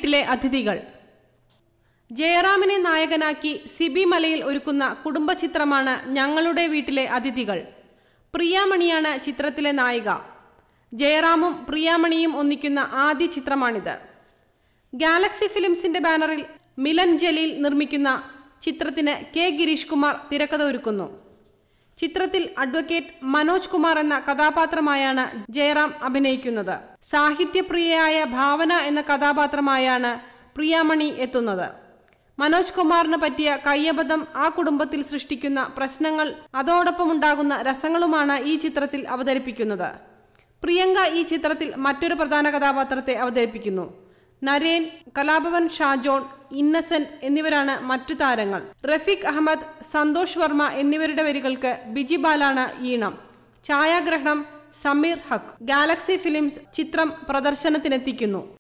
വീട്ടിലെ അതിഥികൾ ജയറാമിനെ നായകനാക്കി സിബി മലയിൽ ഒരുക്കുന്ന കുടുംബ ചിത്രമാണ് ഞങ്ങളുടെ വീട്ടിലെ അതിഥികൾ പ്രിയാമണിയാണ് ചിത്രത്തിലെ നായിക ജയറാമും പ്രിയാമണിയും ഒന്നിക്കുന്ന ആദ്യ ചിത്രമാണിത് ഗാലക്സി ഫിലിംസിന്റെ ബാനറിൽ മിലൻ ജലീൽ നിർമ്മിക്കുന്ന ചിത്രത്തിന് കെ ഗിരീഷ് കുമാർ തിരക്കഥ ഒരുക്കുന്നു ചിത്രത്തിൽ അഡ്വക്കേറ്റ് മനോജ് കുമാർ എന്ന കഥാപാത്രമായാണ് ജയറാം അഭിനയിക്കുന്നത് സാഹിത്യപ്രിയയായ ഭാവന എന്ന കഥാപാത്രമായാണ് പ്രിയാമണി എത്തുന്നത് മനോജ് കുമാറിന് പറ്റിയ കയ്യബദ്ധം ആ കുടുംബത്തിൽ സൃഷ്ടിക്കുന്ന പ്രശ്നങ്ങൾ അതോടൊപ്പം ഉണ്ടാകുന്ന രസങ്ങളുമാണ് ഈ ചിത്രത്തിൽ അവതരിപ്പിക്കുന്നത് പ്രിയങ്ക ഈ ചിത്രത്തിൽ മറ്റൊരു പ്രധാന കഥാപാത്രത്തെ അവതരിപ്പിക്കുന്നു നരേൻ കലാഭവൻ ഷാജോൺ ഇന്നസെന്റ് എന്നിവരാണ് മറ്റു താരങ്ങൾ റഫീഖ് അഹമ്മദ് സന്തോഷ് വർമ്മ എന്നിവരുടെ വരികൾക്ക് ബിജിബാലാണ് ഈണം ഛായാഗ്രഹണം സമീർ ഹക്ക് ഗാലക്സി ഫിലിംസ് ചിത്രം പ്രദർശനത്തിനെത്തിക്കുന്നു